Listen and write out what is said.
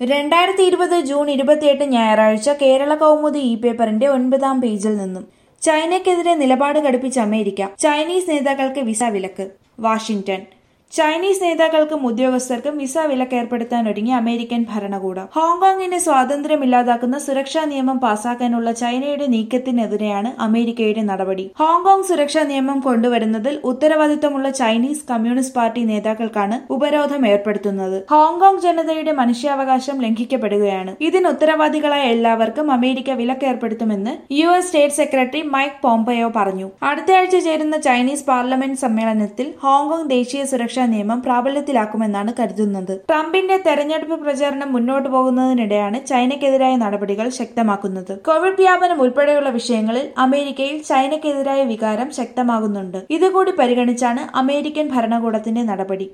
രണ്ടായിരത്തി ഇരുപത് ജൂൺ ഇരുപത്തിയെട്ട് ഞായറാഴ്ച കേരള കൗമുദി ഇ പേപ്പറിന്റെ ഒൻപതാം പേജിൽ നിന്നും ചൈനയ്ക്കെതിരെ നിലപാട് കടുപ്പിച്ച അമേരിക്ക ചൈനീസ് നേതാക്കൾക്ക് വിസ വിലക്ക് വാഷിംഗ്ടൺ ചൈനീസ് നേതാക്കൾക്കും ഉദ്യോഗസ്ഥർക്കും വിസ വിലക്ക് ഏർപ്പെടുത്താൻ ഒരുങ്ങി അമേരിക്കൻ ഭരണകൂടം ഹോങ്കോങ്ങിന്റെ സ്വാതന്ത്ര്യം ഇല്ലാതാക്കുന്ന സുരക്ഷാ നിയമം പാസാക്കാനുള്ള ചൈനയുടെ നീക്കത്തിനെതിരെയാണ് അമേരിക്കയുടെ നടപടി ഹോങ്കോങ് സുരക്ഷാ നിയമം കൊണ്ടുവരുന്നതിൽ ഉത്തരവാദിത്തമുള്ള ചൈനീസ് കമ്മ്യൂണിസ്റ്റ് പാർട്ടി നേതാക്കൾക്കാണ് ഉപരോധം ഏർപ്പെടുത്തുന്നത് ഹോങ്കോങ് ജനതയുടെ മനുഷ്യാവകാശം ലംഘിക്കപ്പെടുകയാണ് ഇതിന് ഉത്തരവാദികളായ എല്ലാവർക്കും അമേരിക്ക വിലക്ക് ഏർപ്പെടുത്തുമെന്ന് U S state secretary Mike Pompeo പറഞ്ഞു അടുത്തയാഴ്ച ചേരുന്ന ചൈനീസ് പാർലമെന്റ് സമ്മേളനത്തിൽ ഹോങ്കോങ് ദേശീയ സുരക്ഷാ നിയമം പ്രാബല്യത്തിലാക്കുമെന്നാണ് കരുതുന്നത് ട്രംപിന്റെ തെരഞ്ഞെടുപ്പ് പ്രചാരണം മുന്നോട്ടു പോകുന്നതിനിടെയാണ് ചൈനയ്ക്കെതിരായ നടപടികൾ ശക്തമാക്കുന്നത് കോവിഡ് വ്യാപനം ഉൾപ്പെടെയുള്ള വിഷയങ്ങളിൽ അമേരിക്കയിൽ ചൈനയ്ക്കെതിരായ വികാരം ശക്തമാകുന്നുണ്ട് ഇതുകൂടി പരിഗണിച്ചാണ് അമേരിക്കൻ ഭരണകൂടത്തിന്റെ നടപടി